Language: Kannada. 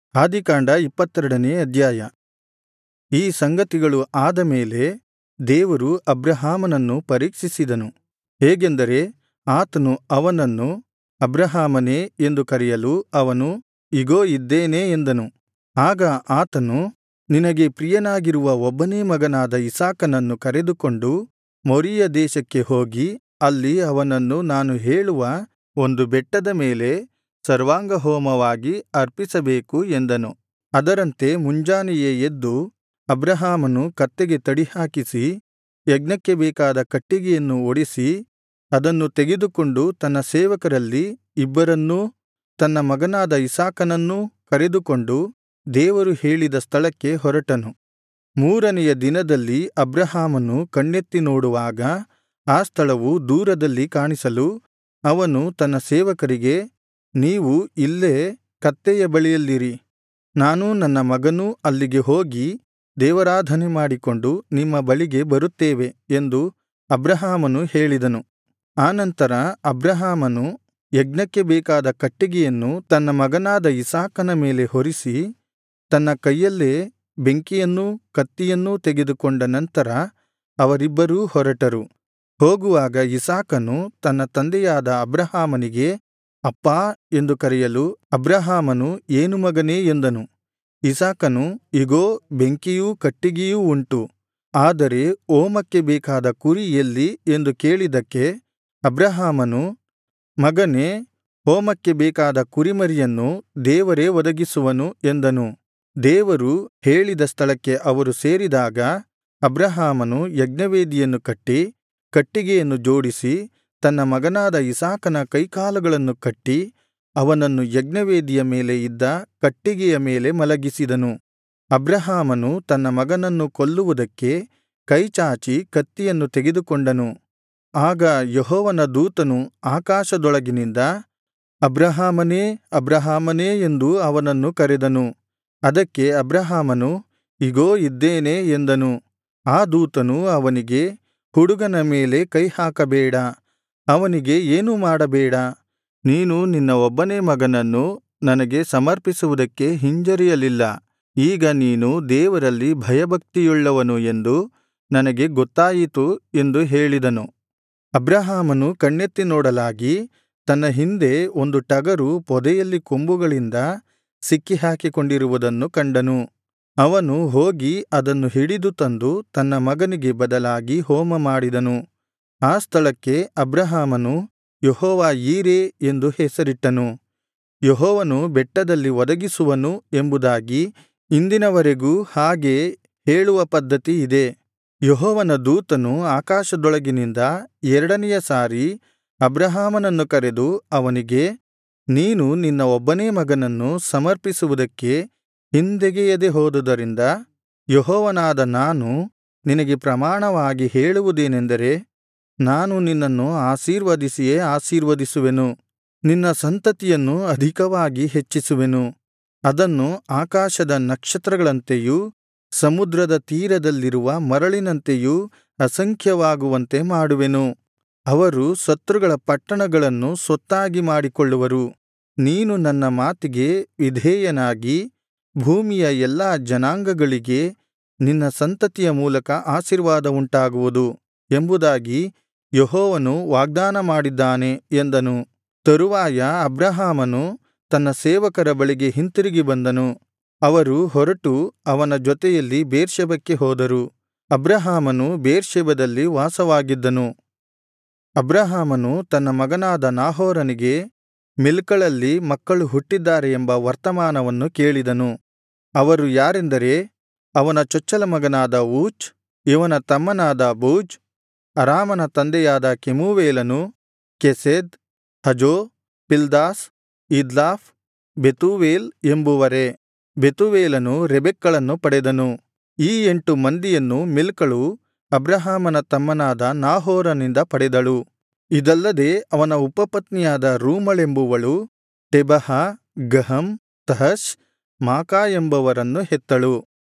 ಆದಿಕಾಂಡ ಇಪ್ಪತ್ತೆರಡನೇ ಅಧ್ಯಾಯ ಈ ಸಂಗತಿಗಳು ಆದ ಮೇಲೆ ದೇವರು ಅಬ್ರಹಾಮನನ್ನು ಪರೀಕ್ಷಿಸಿದನು ಹೇಗೆಂದರೆ ಆತನು ಅವನನ್ನು ಅಬ್ರಹಾಮನೇ ಎಂದು ಕರೆಯಲು ಅವನು ಇಗೋ ಇದ್ದೇನೆ ಎಂದನು ಆಗ ಆತನು ನಿನಗೆ ಪ್ರಿಯನಾಗಿರುವ ಒಬ್ಬನೇ ಮಗನಾದ ಇಸಾಕನನ್ನು ಕರೆದುಕೊಂಡು ಮೊರೀಯ ದೇಶಕ್ಕೆ ಹೋಗಿ ಅಲ್ಲಿ ಅವನನ್ನು ನಾನು ಹೇಳುವ ಒಂದು ಬೆಟ್ಟದ ಮೇಲೆ ಸರ್ವಾಂಗಹೋಮವಾಗಿ ಅರ್ಪಿಸಬೇಕು ಎಂದನು ಅದರಂತೆ ಮುಂಜಾನೆಯೇ ಎದ್ದು ಅಬ್ರಹಾಮನು ಕತ್ತೆಗೆ ತಡಿಹಾಕಿಸಿ ಯಜ್ಞಕ್ಕೆ ಬೇಕಾದ ಕಟ್ಟಿಗೆಯನ್ನು ಒಡೆಸಿ ಅದನ್ನು ತೆಗೆದುಕೊಂಡು ತನ್ನ ಸೇವಕರಲ್ಲಿ ಇಬ್ಬರನ್ನೂ ತನ್ನ ಮಗನಾದ ಇಸಾಕನನ್ನೂ ಕರೆದುಕೊಂಡು ದೇವರು ಹೇಳಿದ ಸ್ಥಳಕ್ಕೆ ಹೊರಟನು ಮೂರನೆಯ ದಿನದಲ್ಲಿ ಅಬ್ರಹಾಮನು ಕಣ್ಣೆತ್ತಿ ನೋಡುವಾಗ ಆ ಸ್ಥಳವು ದೂರದಲ್ಲಿ ಕಾಣಿಸಲು ಅವನು ತನ್ನ ಸೇವಕರಿಗೆ ನೀವು ಇಲ್ಲೇ ಕತ್ತೆಯ ಬಳಿಯಲ್ಲಿರಿ ನಾನೂ ನನ್ನ ಮಗನೂ ಅಲ್ಲಿಗೆ ಹೋಗಿ ದೇವರಾಧನೆ ಮಾಡಿಕೊಂಡು ನಿಮ್ಮ ಬಳಿಗೆ ಬರುತ್ತೇವೆ ಎಂದು ಅಬ್ರಹಾಮನು ಹೇಳಿದನು ಆನಂತರ ಅಬ್ರಹಾಮನು ಯಜ್ಞಕ್ಕೆ ಬೇಕಾದ ಕಟ್ಟಿಗೆಯನ್ನು ತನ್ನ ಮಗನಾದ ಇಸಾಕನ ಮೇಲೆ ಹೊರಿಸಿ ತನ್ನ ಕೈಯಲ್ಲೇ ಬೆಂಕಿಯನ್ನೂ ಕತ್ತಿಯನ್ನೂ ತೆಗೆದುಕೊಂಡ ನಂತರ ಅವರಿಬ್ಬರೂ ಹೊರಟರು ಹೋಗುವಾಗ ಇಸಾಕನು ತನ್ನ ತಂದೆಯಾದ ಅಬ್ರಹಾಮನಿಗೆ ಅಪ್ಪಾ ಎಂದು ಕರೆಯಲು ಅಬ್ರಹಾಮನು ಏನು ಮಗನೇ ಎಂದನು ಇಸಾಕನು ಇಗೋ ಬೆಂಕಿಯೂ ಕಟ್ಟಿಗೆಯೂ ಉಂಟು ಆದರೆ ಹೋಮಕ್ಕೆ ಬೇಕಾದ ಕುರಿ ಎಲ್ಲಿ ಎಂದು ಕೇಳಿದ್ದಕ್ಕೆ ಅಬ್ರಹಾಮನು ಮಗನೇ ಹೋಮಕ್ಕೆ ಬೇಕಾದ ಕುರಿಮರಿಯನ್ನು ದೇವರೇ ಒದಗಿಸುವನು ಎಂದನು ದೇವರು ಹೇಳಿದ ಸ್ಥಳಕ್ಕೆ ಅವರು ಸೇರಿದಾಗ ಅಬ್ರಹಾಮನು ಯಜ್ಞವೇದಿಯನ್ನು ಕಟ್ಟಿ ಕಟ್ಟಿಗೆಯನ್ನು ಜೋಡಿಸಿ ತನ್ನ ಮಗನಾದ ಇಸಾಕನ ಕೈಕಾಲುಗಳನ್ನು ಕಟ್ಟಿ ಅವನನ್ನು ಯಜ್ಞವೇದಿಯ ಮೇಲೆ ಇದ್ದ ಕಟ್ಟಿಗೆಯ ಮೇಲೆ ಮಲಗಿಸಿದನು ಅಬ್ರಹಾಮನು ತನ್ನ ಮಗನನ್ನು ಕೊಲ್ಲುವುದಕ್ಕೆ ಕೈಚಾಚಿ ಕತ್ತಿಯನ್ನು ತೆಗೆದುಕೊಂಡನು ಆಗ ಯೆಹೋವನ ದೂತನು ಆಕಾಶದೊಳಗಿನಿಂದ ಅಬ್ರಹಾಮನೇ ಅಬ್ರಹಾಮನೇ ಎಂದು ಅವನನ್ನು ಕರೆದನು ಅದಕ್ಕೆ ಅಬ್ರಹಾಮನು ಇಗೋ ಇದ್ದೇನೆ ಎಂದನು ಆ ದೂತನು ಅವನಿಗೆ ಹುಡುಗನ ಮೇಲೆ ಕೈಹಾಕಬೇಡ ಅವನಿಗೆ ಏನೂ ಮಾಡಬೇಡ ನೀನು ನಿನ್ನ ಒಬ್ಬನೇ ಮಗನನ್ನು ನನಗೆ ಸಮರ್ಪಿಸುವುದಕ್ಕೆ ಹಿಂಜರಿಯಲಿಲ್ಲ ಈಗ ನೀನು ದೇವರಲ್ಲಿ ಭಯಭಕ್ತಿಯುಳ್ಳವನು ಎಂದು ನನಗೆ ಗೊತ್ತಾಯಿತು ಎಂದು ಹೇಳಿದನು ಅಬ್ರಹಾಮನು ಕಣ್ಣೆತ್ತಿ ನೋಡಲಾಗಿ ತನ್ನ ಹಿಂದೆ ಒಂದು ಟಗರು ಪೊದೆಯಲ್ಲಿ ಕೊಂಬುಗಳಿಂದ ಸಿಕ್ಕಿಹಾಕಿಕೊಂಡಿರುವುದನ್ನು ಕಂಡನು ಅವನು ಹೋಗಿ ಅದನ್ನು ಹಿಡಿದು ತಂದು ತನ್ನ ಮಗನಿಗೆ ಬದಲಾಗಿ ಹೋಮಮಾಡಿದನು ಆ ಸ್ಥಳಕ್ಕೆ ಅಬ್ರಹಾಮನು ಯೆಹೋವ ಯೀರೆ ಎಂದು ಹೆಸರಿಟ್ಟನು ಯೆಹೋವನು ಬೆಟ್ಟದಲ್ಲಿ ಒದಗಿಸುವನು ಎಂಬುದಾಗಿ ಇಂದಿನವರೆಗೂ ಹಾಗೆ ಹೇಳುವ ಪದ್ಧತಿ ಇದೆ ಯೆಹೋವನ ದೂತನು ಆಕಾಶದೊಳಗಿನಿಂದ ಎರಡನೆಯ ಸಾರಿ ಅಬ್ರಹಾಮನನ್ನು ಕರೆದು ಅವನಿಗೆ ನೀನು ನಿನ್ನ ಒಬ್ಬನೇ ಮಗನನ್ನು ಸಮರ್ಪಿಸುವುದಕ್ಕೆ ಹಿಂದೆಗೆಯದೆ ಹೋದುದರಿಂದ ಯೆಹೋವನಾದ ನಾನು ನಿನಗೆ ಪ್ರಮಾಣವಾಗಿ ಹೇಳುವುದೇನೆಂದರೆ ನಾನು ನಿನ್ನನ್ನು ಆಶೀರ್ವದಿಸಿಯೇ ಆಶೀರ್ವದಿಸುವೆನು ನಿನ್ನ ಸಂತತಿಯನ್ನು ಅಧಿಕವಾಗಿ ಹೆಚ್ಚಿಸುವೆನು ಅದನ್ನು ಆಕಾಶದ ನಕ್ಷತ್ರಗಳಂತೆಯೂ ಸಮುದ್ರದ ತೀರದಲ್ಲಿರುವ ಮರಳಿನಂತೆಯೂ ಅಸಂಖ್ಯವಾಗುವಂತೆ ಮಾಡುವೆನು ಅವರು ಶತ್ರುಗಳ ಪಟ್ಟಣಗಳನ್ನು ಸ್ವತ್ತಾಗಿ ಮಾಡಿಕೊಳ್ಳುವರು ನೀನು ನನ್ನ ಮಾತಿಗೆ ವಿಧೇಯನಾಗಿ ಭೂಮಿಯ ಎಲ್ಲಾ ಜನಾಂಗಗಳಿಗೆ ನಿನ್ನ ಸಂತತಿಯ ಮೂಲಕ ಆಶೀರ್ವಾದ ಉಂಟಾಗುವುದು ಎಂಬುದಾಗಿ ಯೆಹೋವನು ವಾಗ್ದಾನ ಮಾಡಿದ್ದಾನೆ ಎಂದನು ತರುವಾಯ ಅಬ್ರಹಾಮನು ತನ್ನ ಸೇವಕರ ಬಳಿಗೆ ಹಿಂತಿರುಗಿ ಬಂದನು ಅವರು ಹೊರಟು ಅವನ ಜೊತೆಯಲ್ಲಿ ಬೇರ್ಷೆಬಕ್ಕೆ ಹೋದರು ಅಬ್ರಹಾಮನು ಬೇರ್ಷೆಬದಲ್ಲಿ ವಾಸವಾಗಿದ್ದನು ಅಬ್ರಹಾಮನು ತನ್ನ ಮಗನಾದ ನಾಹೋರನಿಗೆ ಮಿಲ್ಕಳಲ್ಲಿ ಮಕ್ಕಳು ಹುಟ್ಟಿದ್ದಾರೆ ಎಂಬ ವರ್ತಮಾನವನ್ನು ಕೇಳಿದನು ಅವರು ಯಾರೆಂದರೆ ಅವನ ಚೊಚ್ಚಲ ಮಗನಾದ ಊಚ್ ಇವನ ತಮ್ಮನಾದ ಬೂಜ್ ಅರಾಮನ ತಂದೆಯಾದ ಕೆಮೂವೇಲನು ಕೆಸೆದ್ ಹಜೋ ಪಿಲ್ದಾಸ್ ಇದ್ಲಾಫ್ ಬೆತೂವೇಲ್ ಎಂಬುವರೇ ಬೆತೂವೇಲನು ರೆಬೆಕ್ಕಳನ್ನು ಪಡೆದನು ಈ ಎಂಟು ಮಂದಿಯನ್ನು ಮಿಲ್ಕಳು ಅಬ್ರಹಾಮನ ತಮ್ಮನಾದ ನಾಹೋರನಿಂದ ಪಡೆದಳು ಇದಲ್ಲದೆ ಅವನ ಉಪಪತ್ನಿಯಾದ ರೂಮಳೆಂಬುವಳು ಟೆಬಹ ಗಹಮ್ ತಹಷ್ ಮಾಕಾ ಎಂಬವರನ್ನು ಹೆತ್ತಳು